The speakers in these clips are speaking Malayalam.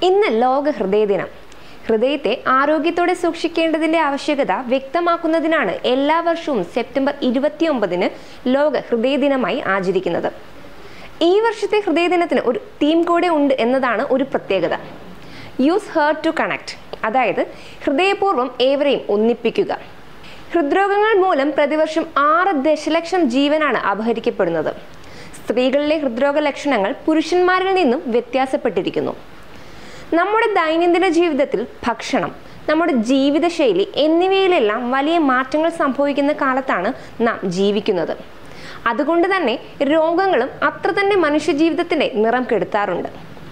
ഇന്ന് ലോക ഹൃദയ ദിനം ഹൃദയത്തെ ആരോഗ്യത്തോടെ സൂക്ഷിക്കേണ്ടതിന്റെ ആവശ്യകത വ്യക്തമാക്കുന്നതിനാണ് എല്ലാ വർഷവും സെപ്റ്റംബർ ഇരുപത്തിയൊമ്പതിന് ലോക ഹൃദയ ദിനമായി ആചരിക്കുന്നത് ഈ വർഷത്തെ ഹൃദയ ദിനത്തിന് ഒരു തീം കൂടെ ഉണ്ട് എന്നതാണ് ഒരു പ്രത്യേകത യൂസ് ഹേർ ടു കണക്ട് അതായത് ഹൃദയപൂർവ്വം ഏവരെയും ഒന്നിപ്പിക്കുക ഹൃദ്രോഗങ്ങൾ മൂലം പ്രതിവർഷം ആറ് ദശലക്ഷം ജീവനാണ് അപഹരിക്കപ്പെടുന്നത് സ്ത്രീകളിലെ ഹൃദ്രോഗ ലക്ഷണങ്ങൾ പുരുഷന്മാരിൽ നിന്നും വ്യത്യാസപ്പെട്ടിരിക്കുന്നു നമ്മുടെ ദൈനംദിന ജീവിതത്തിൽ ഭക്ഷണം നമ്മുടെ ജീവിതശൈലി എന്നിവയിലെല്ലാം വലിയ മാറ്റങ്ങൾ സംഭവിക്കുന്ന കാലത്താണ് നാം ജീവിക്കുന്നത് അതുകൊണ്ട് തന്നെ രോഗങ്ങളും അത്ര തന്നെ മനുഷ്യജീവിതത്തിന്റെ നിറം കെടുത്താറുണ്ട്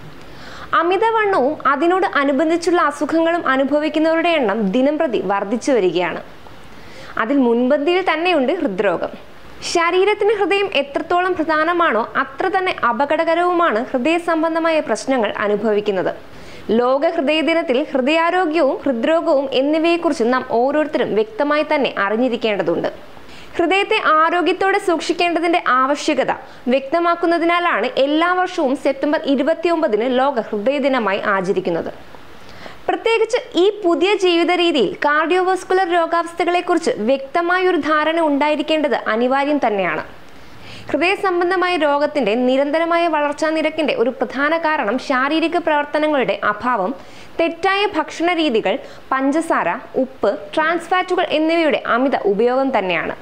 അമിതവണ്ണവും അതിനോട് അനുബന്ധിച്ചുള്ള അസുഖങ്ങളും അനുഭവിക്കുന്നവരുടെ എണ്ണം ദിനം പ്രതി വർദ്ധിച്ചു വരികയാണ് അതിൽ മുൻപന്തിയിൽ തന്നെയുണ്ട് ഹൃദ്രോഗം ശരീരത്തിന് ഹൃദയം എത്രത്തോളം പ്രധാനമാണോ അത്ര തന്നെ അപകടകരവുമാണ് ഹൃദയ സംബന്ധമായ പ്രശ്നങ്ങൾ അനുഭവിക്കുന്നത് ലോക ഹൃദയ ദിനത്തിൽ ഹൃദയാരോഗ്യവും ഹൃദ്രോഗവും എന്നിവയെക്കുറിച്ച് നാം ഓരോരുത്തരും വ്യക്തമായി തന്നെ അറിഞ്ഞിരിക്കേണ്ടതുണ്ട് ഹൃദയത്തെ ആരോഗ്യത്തോടെ സൂക്ഷിക്കേണ്ടതിന്റെ ആവശ്യകത വ്യക്തമാക്കുന്നതിനാലാണ് എല്ലാ വർഷവും സെപ്റ്റംബർ ഇരുപത്തിയൊമ്പതിന് ലോക ഹൃദയ ദിനമായി ആചരിക്കുന്നത് പ്രത്യേകിച്ച് ഈ പുതിയ ജീവിത രീതിയിൽ കാർഡിയോവാസ്കുലർ രോഗാവസ്ഥകളെക്കുറിച്ച് വ്യക്തമായ ഒരു ധാരണ ഉണ്ടായിരിക്കേണ്ടത് അനിവാര്യം തന്നെയാണ് ഹൃദയ സംബന്ധമായ രോഗത്തിന്റെ നിരന്തരമായ വളർച്ചാ നിരക്കിന്റെ ഒരു പ്രധാന കാരണം ശാരീരിക പ്രവർത്തനങ്ങളുടെ അഭാവം തെറ്റായ ഭക്ഷണ രീതികൾ പഞ്ചസാര ഉപ്പ് ട്രാൻസ്ഫാറ്റുകൾ എന്നിവയുടെ അമിത ഉപയോഗം തന്നെയാണ്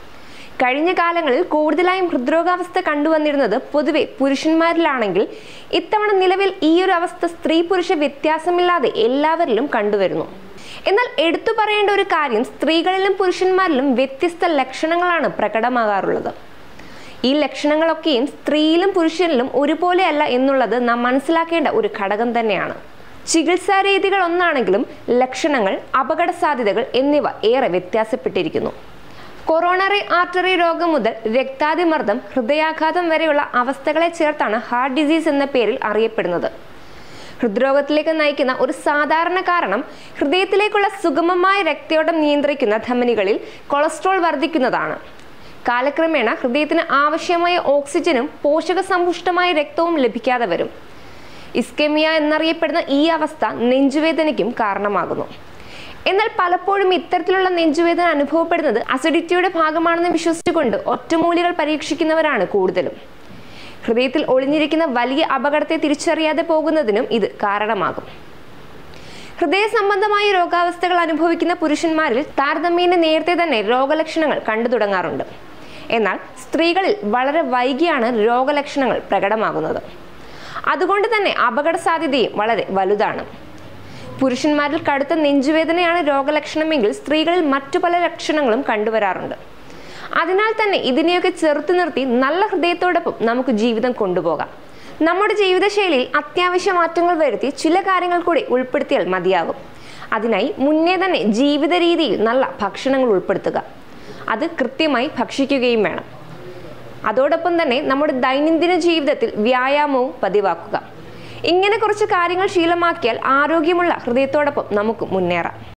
കഴിഞ്ഞ കാലങ്ങളിൽ കൂടുതലായും ഹൃദ്രോഗാവസ്ഥ കണ്ടുവന്നിരുന്നത് പൊതുവെ പുരുഷന്മാരിലാണെങ്കിൽ ഇത്തവണ നിലവിൽ ഈ ഒരു അവസ്ഥ സ്ത്രീ പുരുഷ വ്യത്യാസമില്ലാതെ എല്ലാവരിലും കണ്ടുവരുന്നു എന്നാൽ എടുത്തു പറയേണ്ട ഒരു കാര്യം സ്ത്രീകളിലും പുരുഷന്മാരിലും വ്യത്യസ്ത ലക്ഷണങ്ങളാണ് പ്രകടമാകാറുള്ളത് ഈ ലക്ഷണങ്ങളൊക്കെയും സ്ത്രീയിലും പുരുഷനിലും ഒരുപോലെയല്ല എന്നുള്ളത് നാം മനസ്സിലാക്കേണ്ട ഒരു ഘടകം തന്നെയാണ് ചികിത്സാ രീതികൾ ഒന്നാണെങ്കിലും ലക്ഷണങ്ങൾ അപകട സാധ്യതകൾ എന്നിവ ഏറെ വ്യത്യാസപ്പെട്ടിരിക്കുന്നു കൊറോണറി ആർട്ടറി രോഗം മുതൽ രക്താതിമർദ്ദം ഹൃദയാഘാതം വരെയുള്ള അവസ്ഥകളെ ചേർത്താണ് ഹാർട്ട് ഡിസീസ് എന്ന പേരിൽ അറിയപ്പെടുന്നത് ഹൃദ്രോഗത്തിലേക്ക് നയിക്കുന്ന ഒരു സാധാരണ കാരണം ഹൃദയത്തിലേക്കുള്ള സുഗമമായ രക്തയോട്ടം നിയന്ത്രിക്കുന്ന ധമനികളിൽ കൊളസ്ട്രോൾ വർദ്ധിക്കുന്നതാണ് കാലക്രമേണ ഹൃദയത്തിന് ആവശ്യമായ ഓക്സിജനും പോഷക സമ്പുഷ്ടമായ രക്തവും ലഭിക്കാതെ വരും ഇസ്കെമിയ എന്നറിയപ്പെടുന്ന ഈ അവസ്ഥ നെഞ്ചുവേദനയ്ക്കും കാരണമാകുന്നു എന്നാൽ പലപ്പോഴും ഇത്തരത്തിലുള്ള നെഞ്ചുവേദന അനുഭവപ്പെടുന്നത് അസിഡിറ്റിയുടെ ഭാഗമാണെന്ന് വിശ്വസിച്ചുകൊണ്ട് ഒറ്റമൂലികൾ പരീക്ഷിക്കുന്നവരാണ് കൂടുതലും ഹൃദയത്തിൽ ഒളിഞ്ഞിരിക്കുന്ന വലിയ അപകടത്തെ തിരിച്ചറിയാതെ പോകുന്നതിനും ഇത് കാരണമാകും ഹൃദയ സംബന്ധമായ രോഗാവസ്ഥകൾ അനുഭവിക്കുന്ന പുരുഷന്മാരിൽ താരതമ്യേന നേരത്തെ തന്നെ രോഗലക്ഷണങ്ങൾ കണ്ടു തുടങ്ങാറുണ്ട് എന്നാൽ സ്ത്രീകളിൽ വളരെ വൈകിയാണ് രോഗലക്ഷണങ്ങൾ പ്രകടമാകുന്നത് അതുകൊണ്ട് തന്നെ അപകട സാധ്യതയും വളരെ വലുതാണ് പുരുഷന്മാരിൽ കടുത്ത നെഞ്ചുവേദനയാണ് രോഗലക്ഷണമെങ്കിൽ സ്ത്രീകളിൽ മറ്റു പല ലക്ഷണങ്ങളും കണ്ടുവരാറുണ്ട് അതിനാൽ തന്നെ ഇതിനെയൊക്കെ ചെറുത്തു നിർത്തി നല്ല ഹൃദയത്തോടൊപ്പം നമുക്ക് ജീവിതം കൊണ്ടുപോകാം നമ്മുടെ ജീവിതശൈലിയിൽ അത്യാവശ്യ മാറ്റങ്ങൾ വരുത്തി ചില കാര്യങ്ങൾ കൂടി ഉൾപ്പെടുത്തിയാൽ മതിയാകും അതിനായി മുന്നേ തന്നെ ജീവിത രീതിയിൽ നല്ല ഭക്ഷണങ്ങൾ ഉൾപ്പെടുത്തുക അത് കൃത്യമായി ഭക്ഷിക്കുകയും വേണം അതോടൊപ്പം തന്നെ നമ്മുടെ ദൈനംദിന ജീവിതത്തിൽ വ്യായാമവും പതിവാക്കുക ഇങ്ങനെ കുറച്ച് കാര്യങ്ങൾ ശീലമാക്കിയാൽ ആരോഗ്യമുള്ള ഹൃദയത്തോടൊപ്പം നമുക്ക് മുന്നേറാം